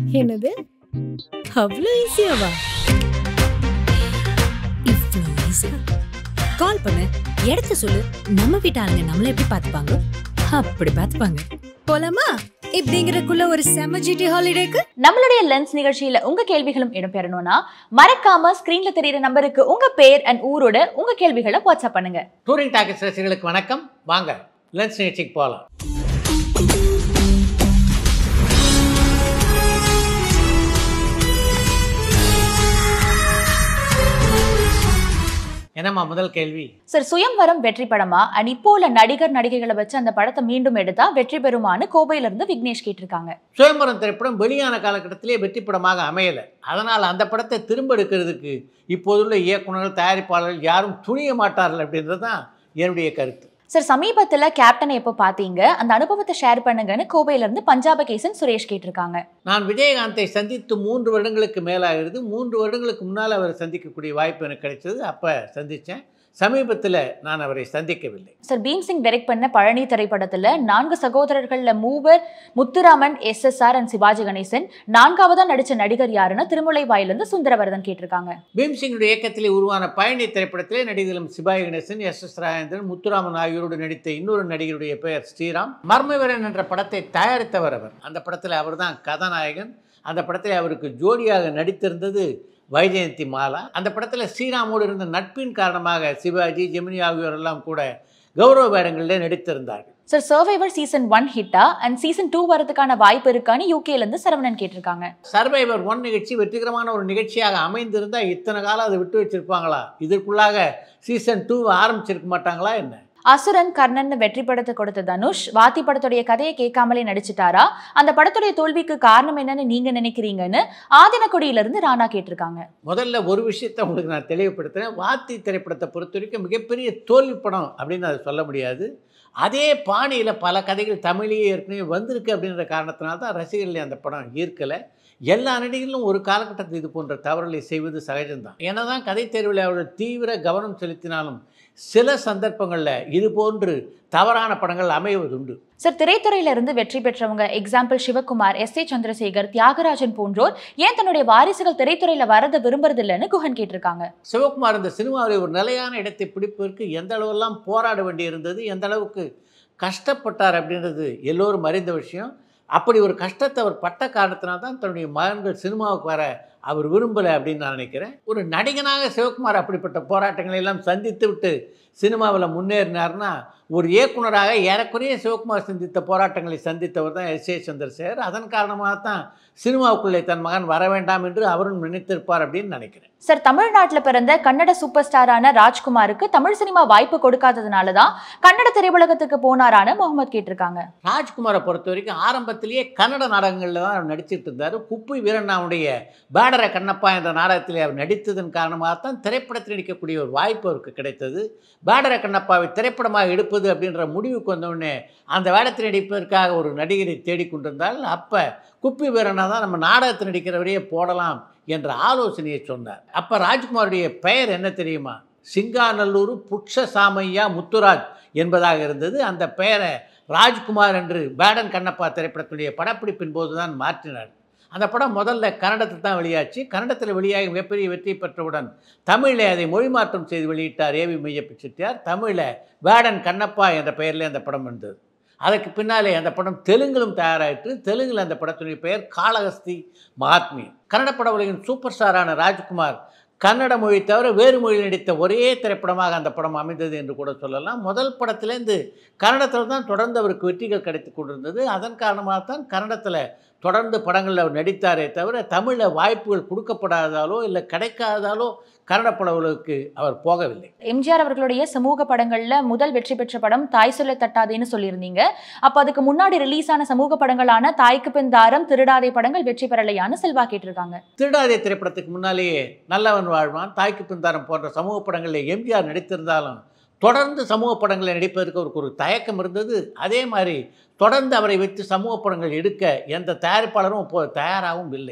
என்னது அவ்வளோ ஈஸியாவா இவ்வளோ ஈஸி கால் பண்ணு இடத்த சொல்லு நம்ம வீட்டு ஆளுங்க நம்மள எப்படி பார்த்துப்பாங்க அப்படி பார்த்துப்பாங்க போலாமா இப்படிங்கிறக்குள்ள ஒரு செம ஜிடி ஹாலிடேக்கு நம்மளுடைய லென்ஸ் நிகழ்ச்சியில உங்க கேள்விகளும் இடம்பெறணும்னா மறக்காம ஸ்கிரீன்ல தெரியுற நம்பருக்கு உங்க பேர் அண்ட் ஊரோட உங்க கேள்விகளை வாட்ஸ்அப் பண்ணுங்க டூரிங் டாக்கெட் ரசிகர்களுக்கு வணக்கம் வாங்க லன்ச் நிகழ்ச்சிக்கு போகலாம் என்னம்மா முதல் கேள்வி சார் சுயம்வரம் வெற்றி படமா அண்ட் இப்போ உள்ள நடிகர் நடிகைகளை வச்சு அந்த படத்தை மீண்டும் எடுத்தா வெற்றி பெறுமான்னு கோவையில இருந்து விக்னேஷ் கேட்டிருக்காங்க சுயம்பரம் திரைப்படம் வெளியான காலகட்டத்திலே வெற்றி படமாக அமையலை அதனால் அந்த படத்தை திரும்ப எடுக்கிறதுக்கு இப்போதுள்ள இயக்குனர்கள் தயாரிப்பாளர்கள் யாரும் துணிய மாட்டார்கள் அப்படின்றது தான் என்னுடைய கருத்து சார் சமீபத்துல கேப்டனை எப்போ பாத்தீங்க அந்த அனுபவத்தை ஷேர் பண்ணுங்கன்னு கோவையில இருந்து பஞ்சாப கேசன் சுரேஷ் கேட்டிருக்காங்க நான் விஜயகாந்தை சந்தித்து மூன்று வருடங்களுக்கு மேலாகிறது மூன்று வருடங்களுக்கு முன்னால் அவரை சந்திக்கக்கூடிய வாய்ப்பு எனக்கு கிடைச்சது அப்போ சந்தித்தேன் சமீபத்தில் நான் அவரை சந்திக்கவில்லை சார் பீம்சிங் டைரக்ட் பண்ண பழனி திரைப்படத்துல நான்கு சகோதரர்கள்ல மூவர் Muthuraman S S R and Sivaji Ganesan நான்காவதா நடிச்ச நடிகர் யாருன்னு திருமுலை வாயிலிருந்து சுந்தரவர்தன் கேட்டிருக்காங்க பீம்சிங்குடைய இயக்கத்தில் உருவான பயணி திரைப்படத்திலே நடிகர்களும் சிபாய் கணேசன் எஸ் எஸ் ராஜேந்திரன் முத்துராமன் ஆகியோரோடு நடித்த இன்னொரு நடிகருடைய பெயர் ஸ்ரீராம் மர்மவீரன் என்ற படத்தை தயாரித்தவர் அவர் அந்த படத்தில் அவர்தான் கதாநாயகன் அந்த படத்தில் அவருக்கு ஜோடியாக நடித்திருந்தது வைஜெயந்தி மாலா அந்த படத்தில் ஸ்ரீராமோடு இருந்த நட்பின் காரணமாக சிவாஜி ஜெமினி ஆகியோர் எல்லாம் கூட கௌரவ வேடங்களிலே நடித்திருந்தார்கள் சார் சர்வைவர் சீசன் ஒன் ஹிட்டா அண்ட் சீசன் டூ வரதுக்கான வாய்ப்பு இருக்கான்னு யூகேல இருந்து சரவணன் கேட்டிருக்காங்க சர்வைவர் ஒன் நிகழ்ச்சி வெற்றிகரமான ஒரு நிகழ்ச்சியாக அமைந்திருந்தால் இத்தனை காலம் அதை விட்டு வச்சிருப்பாங்களா இதற்குள்ளாக சீசன் டூ ஆரம்பிச்சிருக்க மாட்டாங்களா என்ன அசுரன் கர்ணன் வெற்றி படத்தை கொடுத்த தனுஷ் வாத்தி படத்துடைய கதையை கேட்காமலே நடிச்சிட்டாரா அந்த படத்துடைய தோல்விக்கு காரணம் என்னன்னு நீங்க நினைக்கிறீங்கன்னு ஆதினக்குடியில இருந்து ராணா கேட்டிருக்காங்க முதல்ல ஒரு விஷயத்தை உங்களுக்கு நான் தெளிவுபடுத்துகிறேன் வாத்தி திரைப்படத்தை பொறுத்த வரைக்கும் மிகப்பெரிய தோல்வி படம் அப்படின்னு அதை சொல்ல முடியாது அதே பாணியில் பல கதைகள் தமிழையே ஏற்கனவே வந்திருக்கு அப்படின்ற காரணத்தினால தான் ரசிகர்கள் அந்த படம் ஈர்க்கலை எல்லா நடிகர்களும் ஒரு காலகட்டத்தில் இது போன்ற தவறுகளை செய்வது சகஜம்தான் என்னதான் கதை தேர்வில் அவர்கள் தீவிர கவனம் செலுத்தினாலும் சில சந்தர்ப்பங்களில் இது போன்று தவறான படங்கள் அமைவதுண்டு சார் திரைத்துறையில இருந்து வெற்றி பெற்றவங்க example Sivakumar S A Chandrasekhar Thiagarajan போன்றோர் ஏன் தன்னுடைய வாரிசுகள் திரைத்துறையில வரத விரும்புறது இல்லைன்னு குஹன் கேட்டிருக்காங்க சிவகுமார் இந்த சினிமாவில் ஒரு நிலையான இடத்தை பிடிப்பதற்கு எந்த அளவெல்லாம் போராட வேண்டியிருந்தது எந்த அளவுக்கு கஷ்டப்பட்டார் அப்படின்றது எல்லோரும் அறிந்த விஷயம் அப்படி ஒரு கஷ்டத்தை அவர் பட்ட காரணத்தினால தான் தன்னுடைய மகன்கள் சினிமாவுக்கு வர அவர் விரும்பலை அப்படின்னு நான் நினைக்கிறேன் ஒரு நடிகனாக சிவகுமார் அப்படிப்பட்ட போராட்டங்களை எல்லாம் சந்தித்து விட்டு சினிமாவில் முன்னேறினார்னா ஒரு இயக்குனராக ஏறக்குறைய சிவகுமார் சந்தித்த போராட்டங்களை சந்தித்தவர் தான் எஸ் ஏ சந்திரசேகர் அதன் காரணமாக தான் சினிமாவுக்குள்ளே தன் மகன் வர வேண்டாம் என்று அவரும் நினைத்திருப்பார் அப்படின்னு நினைக்கிறேன் சார் தமிழ்நாட்டுல பிறந்த கன்னட சூப்பர் ஸ்டாரான ராஜ்குமாருக்கு தமிழ் சினிமா வாய்ப்பு கொடுக்காததுனால தான் கன்னட திரையுலகத்துக்கு போனாரான்னு முகமது கேட்டிருக்காங்க ராஜ்குமாரை பொறுத்த வரைக்கும் ஆரம்பத்திலேயே கன்னட நாடகங்களில் தான் அவர் நடிச்சிட்டு இருந்தார் குப்பை வீரண்ணாவுடைய பேடர கண்ணப்பா என்ற நாடகத்திலே அவர் நடித்ததன் காரணமாகத்தான் திரைப்படத்தில் நடிக்கக்கூடிய ஒரு வாய்ப்பு அவருக்கு கிடைத்தது பேடர கண்ணப்பாவை திரைப்படமாக எடுப்பது அப்படின்ற முடிவுக்கு வந்தவுடனே அந்த வேடத்தில் நடிப்பதற்காக ஒரு நடிகரை தேடிக்கொண்டிருந்தால் அப்போ குப்பி வீரனா தான் நம்ம நாடகத்தில் நடிக்கிறவரையே போடலாம் என்ற ஆலோசனையை சொன்னார் அப்போ ராஜ்குமாருடைய பெயர் என்ன தெரியுமா சிங்காநல்லூர் புட்ச சாமையா முத்துராஜ் என்பதாக இருந்தது அந்த பெயரை ராஜ்குமார் என்று பேடன் கண்ணப்பா திரைப்படத்துடைய படப்பிடிப்பின் போது தான் மாற்றினார் அந்த படம் முதல்ல கன்னடத்தில் தான் வெளியாச்சு கன்னடத்தில் வெளியாகி மிகப்பெரிய வெற்றி பெற்றவுடன் தமிழில் அதை மொழிமாற்றம் செய்து வெளியிட்டார் ஏவி மையப்ப செட்டியார் தமிழில் வேடன் கண்ணப்பா என்ற பெயரில் அந்த படம் வந்தது அதற்கு பின்னாலே அந்த படம் தெலுங்கிலும் தயாராயிற்று தெலுங்கில் அந்த படத்துடைய பெயர் காளஹஸ்தி மகாத்மி கன்னட பட உலகின் சூப்பர் ஸ்டாரான ராஜ்குமார் கன்னட மொழி தவிர வேறு மொழியில் நடித்த ஒரே திரைப்படமாக அந்த படம் அமைந்தது என்று கூட சொல்லலாம் முதல் படத்திலேருந்து கன்னடத்தில் தான் தொடர்ந்து அவருக்கு வெற்றிகள் கிடைத்து கொண்டிருந்தது அதன் காரணமாக தான் கன்னடத்தில் தொடர்ந்து படங்களில் அவர் நடித்தாரே தவிர தமிழில் வாய்ப்புகள் கொடுக்கப்படாததாலோ இல்லை கிடைக்காததாலோ கன்னட பட உலகுக்கு அவர் போகவில்லை எம்ஜிஆர் அவர்களுடைய சமூக படங்கள்ல முதல் வெற்றி பெற்ற படம் தாய் சொல்ல தட்டாதேன்னு சொல்லியிருந்தீங்க அப்ப அதுக்கு முன்னாடி ரிலீஸ் ஆன சமூக படங்களான தாய்க்கு பின் தாரம் திருடாதே படங்கள் வெற்றி பெறலையான்னு செல்வா கேட்டிருக்காங்க திருடாதே திரைப்படத்துக்கு முன்னாலேயே நல்லவன் வாழ்வான் தாய்க்கு பின்தாரம் போன்ற சமூக படங்களில் எம்ஜிஆர் நடித்திருந்தாலும் தொடர்ந்து சமூக படங்களை நடிப்பதற்கு அவருக்கு ஒரு தயக்கம் இருந்தது அதே மாதிரி தொடர்ந்து அவரை வைத்து சமூக படங்கள் எடுக்க எந்த தயாரிப்பாளரும் இப்போ தயாராகவும் இல்லை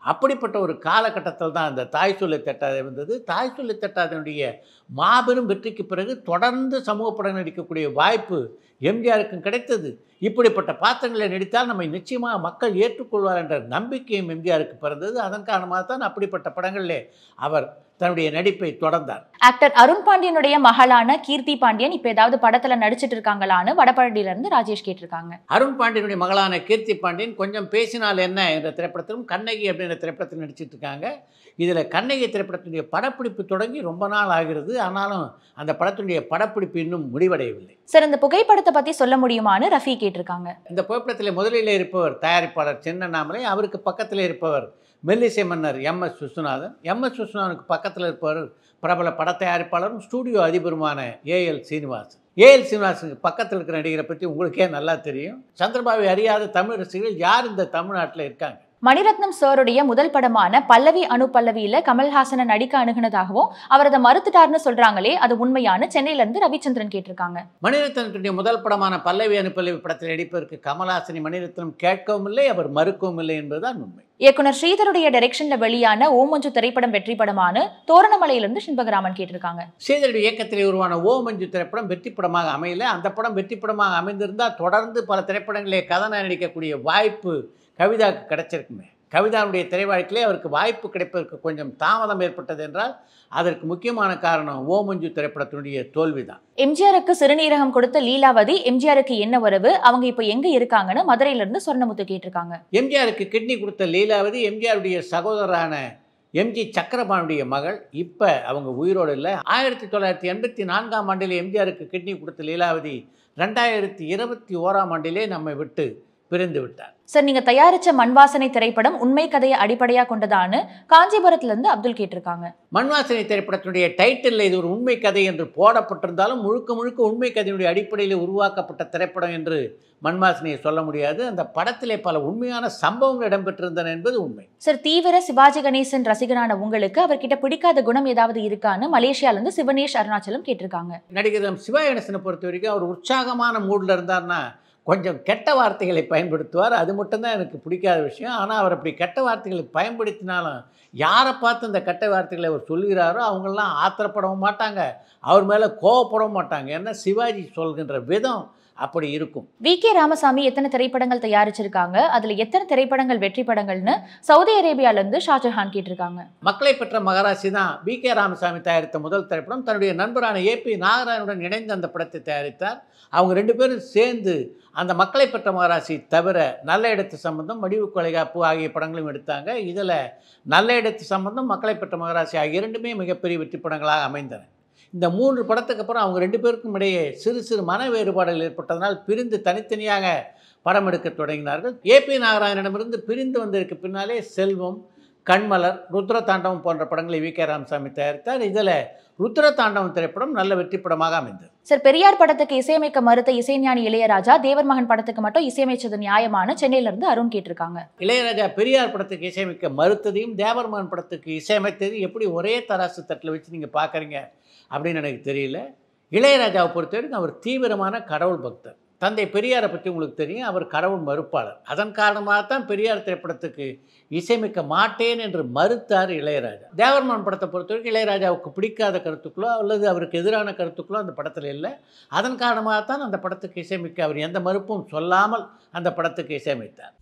அப்படிப்பட்ட ஒரு காலகட்டத்தில் தான் அந்த தாய் சொல்லை தட்டாத இருந்தது தாய் சொல்லை தட்டாதனுடைய மாபெரும் வெற்றிக்கு பிறகு தொடர்ந்து சமூக படங்கள் நடிக்கக்கூடிய வாய்ப்பு எம்ஜிஆருக்கும் கிடைத்தது இப்படிப்பட்ட பாத்திரங்களை நடித்தால் நம்மை நிச்சயமாக மக்கள் ஏற்றுக்கொள்வார் என்ற நம்பிக்கையும் எம்ஜிஆருக்கு பிறந்தது அதன் காரணமாக தான் அப்படிப்பட்ட படங்களிலே அவர் தன்னுடைய நடிப்பை தொடர்ந்தார் ஆக்டர் அருண் பாண்டியனுடைய மகளான கீர்த்தி பாண்டியன் இப்ப ஏதாவது படத்துல நடிச்சிட்டு இருக்காங்களான்னு வடபழனியில இருந்து ராஜேஷ் கேட்டிருக்காங்க அருண் பாண்டியனுடைய மகளான கீர்த்தி பாண்டியன் கொஞ்சம் பேசினால் என்ன என்ற திரைப்படத்திலும் கண்ணகி அப்படின்ற திரைப்படத்தில் நடிச்சிட்டு இருக்காங்க இதில் கண்ணகி திரைப்படத்தினுடைய படப்பிடிப்பு தொடங்கி ரொம்ப நாள் ஆகிறது ஆனாலும் அந்த படத்தினுடைய படப்பிடிப்பு இன்னும் முடிவடையவில்லை சார் இந்த புகைப்படத்தை பத்தி சொல்ல முடியுமான்னு ரஃபி கேட்டிருக்காங்க இந்த புகைப்படத்தில் முதலில் இருப்பவர் தயாரிப்பாளர் சின்னண்ணாமலை அவருக்கு பக்கத்தில் இருப்பவர் மெல்லிசை மன்னர் M S Viswanathan M S விஸ்வநாதனுக்கு பக்கத்தில் இருப்பவர் பிரபல பட தயாரிப்பாளரும் ஸ்டூடியோ அதிபருமான ஏஎல் சீனிவாசன் ஏஎல் சீனிவாசனுக்கு பக்கத்தில் இருக்கிற நடிகரை பற்றி உங்களுக்கே நல்லா தெரியும் சந்திரபாபு அறியாத தமிழ் ரசிகர்கள் யார் இந்த தமிழ்நாட்டில் இருக்காங்க மணிரத்னம் சாருடைய முதல் படமான பல்லவி அணு பல்லவியில கமல்ஹாசனை நடிக்க அணுகுனதாகவும் அவர் அதை மறுத்துட்டாருன்னு சொல்றாங்களே அது உண்மையான சென்னையில இருந்து ரவிச்சந்திரன் கேட்டிருக்காங்க மணிரத்னத்துடைய முதல் படமான பல்லவி அனுப்பல்லவி படத்தில் நடிப்பதற்கு கமல்ஹாசனை மணிரத்னம் கேட்கவும் இல்லை அவர் மறுக்கவும் இல்லை என்பதுதான் உண்மை இயக்குனர் ஸ்ரீதருடைய டைரக்ஷன்ல வெளியான ஓமஞ்சு திரைப்படம் வெற்றி படமான தோரணமலையிலிருந்து சிண்பகராமன் கேட்டிருக்காங்க ஸ்ரீதருடைய இயக்கத்தில் உருவான ஓ மஞ்சு திரைப்படம் வெற்றி படமாக அமையல அந்த படம் வெற்றி படமாக அமைந்திருந்தால் தொடர்ந்து பல திரைப்படங்களிலே கதனை நடிக்கக்கூடிய வாய்ப்பு கவிதாவுக்கு கிடைச்சிருக்குமே கவிதாவுடைய திரை வாழ்க்கையிலே அவருக்கு வாய்ப்பு கிடைப்பதற்கு கொஞ்சம் தாமதம் ஏற்பட்டது என்றால் அதற்கு முக்கியமான காரணம் ஓ மஞ்சு திரைப்படத்தினுடைய தோல்விதான் எம்ஜிஆருக்கு சிறுநீரகம் கொடுத்த லீலாவதி எம்ஜிஆருக்கு என்ன உறவு அவங்க இப்ப எங்க இருக்காங்கன்னு மதுரையில இருந்து சொர்ணமுத்து கேட்டிருக்காங்க எம்ஜிஆருக்கு கிட்னி கொடுத்த லீலாவதி எம்ஜிஆருடைய சகோதரரான எம்ஜி சக்கரபாணியுடைய மகள் இப்போ அவங்க உயிரோடு இல்லை ஆயிரத்தி தொள்ளாயிரத்தி எண்பத்தி நான்காம் ஆண்டில் எம்ஜிஆருக்கு கிட்னி கொடுத்த லீலாவதி ரெண்டாயிரத்தி இருபத்தி ஓராம் ஆண்டிலே நம்மை விட்டு பிரிந்து விட்டார் சார் நீங்க தயாரிச்ச மண்வாசனை திரைப்படம் உண்மை கதையை அடிப்படையா கொண்டதான்னு காஞ்சிபுரத்துல இருந்து அப்துல் கேட்டிருக்காங்க மண்வாசனை திரைப்படத்தினுடைய டைட்டிலில் இது ஒரு உண்மை கதை என்று போடப்பட்டிருந்தாலும் முழுக்க முழுக்க உண்மை கதையினுடைய அடிப்படையில் உருவாக்கப்பட்ட திரைப்படம் என்று மண்வாசனையை சொல்ல முடியாது அந்த படத்திலே பல உண்மையான சம்பவங்கள் இடம்பெற்றிருந்தன என்பது உண்மை சார் தீவிர சிவாஜி கணேசன் ரசிகனான உங்களுக்கு அவர்கிட்ட பிடிக்காத குணம் ஏதாவது இருக்கான்னு மலேசியால இருந்து சிவனேஷ் அருணாச்சலம் கேட்டிருக்காங்க நடிகர் எம். சிவா கணேசனை பொறுத்த வரைக்கும் அவர் உற்சாகமான மூடில் இருந்தார்னா கொஞ்சம் கெட்ட வார்த்தைகளை பயன்படுத்துவார் அது மட்டும்தான் எனக்கு பிடிக்காத விஷயம் ஆனால் அவர் அப்படி கெட்ட வார்த்தைகளை பயன்படுத்தினாலும் யாரை பார்த்து இந்த கெட்ட வார்த்தைகளை அவர் சொல்கிறாரோ அவங்கெல்லாம் ஆத்திரப்படவும் மாட்டாங்க அவர் மேலே கோவப்படவும் மாட்டாங்க ஏன்னா சிவாஜி சொல்கின்ற விதம் அப்படி இருக்கும் வி கே ராமசாமி எத்தனை திரைப்படங்கள் தயாரிச்சிருக்காங்க அதுல எத்தனை திரைப்படங்கள் வெற்றி படங்கள்னு சவுதி அரேபியால இருந்து ஷாஜஹான் கேட்டிருக்காங்க மக்களை பெற்ற மகராசி தான் பி கே ராமசாமி தயாரித்த முதல் திரைப்படம் தன்னுடைய நண்பரான ஏபி நாகராஜனுடன் இணைந்து அந்த படத்தை தயாரித்தார் அவங்க ரெண்டு பேரும் சேர்ந்து அந்த மக்களை பெற்ற மகராசி தவிர நல்ல இடத்து சம்பந்தம் வடிவு கொலைகாப்பு ஆகிய படங்களும் எடுத்தாங்க இதில் நல்ல இடத்து சம்பந்தம் மக்களை பெற்ற மகராசி ஆகிய இரண்டுமே மிகப்பெரிய வெற்றி படங்களாக அமைந்தன இந்த மூன்று படத்துக்கு அப்புறம் அவங்க ரெண்டு பேருக்கும் இடையே சிறு சிறு மன வேறுபாடுகள் ஏற்பட்டதனால் பிரிந்து தனித்தனியாக படம் எடுக்க தொடங்கினார்கள் ஏபி நாகராஜனிடமிருந்து பிரிந்து வந்ததற்கு பின்னாலே செல்வம் கண்மலர் ருத்ர தாண்டவம் போன்ற படங்களை வி கே ராமசாமி தயாரித்தார் இதில் ருத்ர தாண்டவம் திரைப்படம் நல்ல வெற்றி படமாக அமைந்தது சார் பெரியார் படத்துக்கு இசையமைக்க மறுத்த இசைஞானி இளையராஜா தேவர் மகன் படத்துக்கு மட்டும் இசையமைச்சது நியாயமான சென்னையில இருந்து அருண் கேட்டிருக்காங்க இளையராஜா பெரியார் படத்துக்கு இசையமைக்க மறுத்ததையும் தேவர்மகன் படத்துக்கு இசையமைத்ததையும் எப்படி ஒரே தராசு தட்டில் வச்சு நீங்கள் பார்க்குறீங்க அப்படின்னு எனக்கு தெரியல இளையராஜாவை பொறுத்த வரைக்கும் அவர் தீவிரமான கடவுள் பக்தர் தந்தை பெரியாரை பற்றி உங்களுக்கு தெரியும் அவர் கடவுள் மறுப்பாளர் அதன் காரணமாக தான் பெரியார் திரைப்படத்துக்கு இசையமைக்க மாட்டேன் என்று மறுத்தார் இளையராஜா தேவர்மன் படத்தை பொறுத்த வரைக்கும் இளையராஜாவுக்கு பிடிக்காத கருத்துக்களோ அல்லது அவருக்கு எதிரான கருத்துக்களோ அந்த படத்தில் இல்லை அதன் காரணமாக தான் அந்த படத்துக்கு இசையமைக்க அவர் எந்த மறுப்பும் சொல்லாமல் அந்த படத்துக்கு இசையமைத்தார்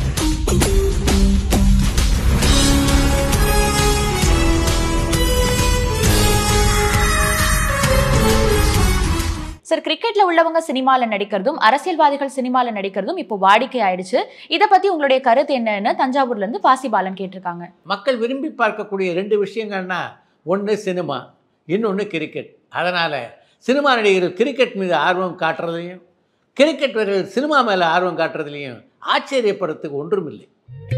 சார் கிரிக்கெட்ல உள்ளவங்க சினிமால நடிக்கிறதும் அரசியல்வாதிகள் சினிமால நடிக்கிறதும் இப்போ வாடிக்கை ஆயிடுச்சு இதை பத்தி உங்களுடைய கருத்து என்னன்னு தஞ்சாவூர்ல இருந்து பாசி பாலன் கேட்டிருக்காங்க மக்கள் விரும்பி பார்க்கக்கூடிய ரெண்டு விஷயங்கள்னா ஒன்று சினிமா இன்னொன்று கிரிக்கெட் அதனால் சினிமா நடிகர்கள் கிரிக்கெட் மீது ஆர்வம் காட்டுறதையும் கிரிக்கெட் வீரர்கள் சினிமா மேலே ஆர்வம் காட்டுறதுலையும் ஆச்சரியப்படுறதுக்கு ஒன்றுமில்லை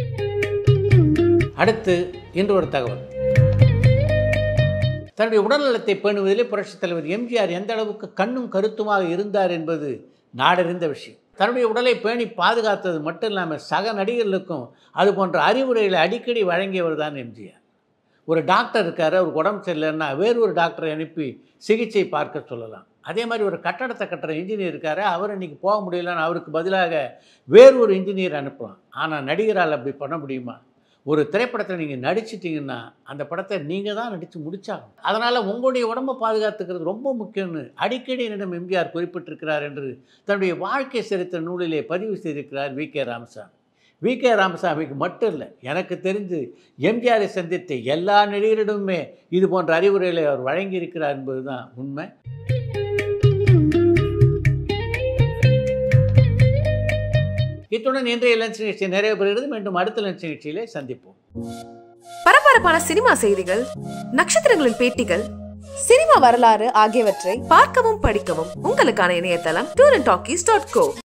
அடுத்து இன்று ஒரு தகவல் தன்னுடைய உடல்நலத்தை பேணுவதிலே புரட்சித் தலைவர் எம்ஜிஆர் எந்த அளவுக்கு கண்ணும் கருத்துமாக இருந்தார் என்பது நாடறிந்த விஷயம் தன்னுடைய உடலை பேணி பாதுகாத்தது மட்டும் இல்லாமல் சக நடிகர்களுக்கும் அது போன்ற அறிவுரைகளை அடிக்கடி வழங்கியவர் தான் எம்ஜிஆர் ஒரு டாக்டர் இருக்கார் அவருக்கு உடம்பு சரியில்லைன்னா வேறு ஒரு டாக்டரை அனுப்பி சிகிச்சை பார்க்க சொல்லலாம் அதே மாதிரி ஒரு கட்டடத்தை கட்டுற இன்ஜினியர் இருக்காரு அவர் இன்னைக்கு போக முடியலன்னு அவருக்கு பதிலாக வேறு ஒரு இன்ஜினியர் அனுப்பலாம் ஆனால் நடிகரால் அப்படி பண்ண முடியுமா ஒரு திரைப்படத்தில் நீங்கள் நடிச்சிட்டிங்கன்னா அந்த படத்தை நீங்கள் தான் நடித்து முடிச்சாகணும் அதனால் உங்களுடைய உடம்பை பாதுகாத்துக்கிறது ரொம்ப முக்கியம்னு அடிக்கடி என்னிடம் எம்ஜிஆர் குறிப்பிட்டிருக்கிறார் என்று தன்னுடைய வாழ்க்கை சரித்திர நூலிலே பதிவு செய்திருக்கிறார் V K Ramasamy V K ராமசாமிக்கு மட்டும் இல்லை எனக்கு தெரிந்து எம்ஜிஆரை சந்தித்த எல்லா நடிகரிடமுமே இது போன்ற அறிவுரைகளை அவர் வழங்கியிருக்கிறார் என்பதுதான் உண்மை இத்துடன் இன்றைய லஞ்ச் நிகழ்ச்சி நிறைவு பெறுகிறது மீண்டும் அடுத்த லஞ்ச் நிகழ்ச்சியிலே சந்திப்போம் பரபரப்பான சினிமா செய்திகள் நட்சத்திரங்களின் பேட்டிகள் சினிமா வரலாறு ஆகியவற்றை பார்க்கவும் படிக்கவும் உங்களுக்கான இணையதளம் tour and talkies dot go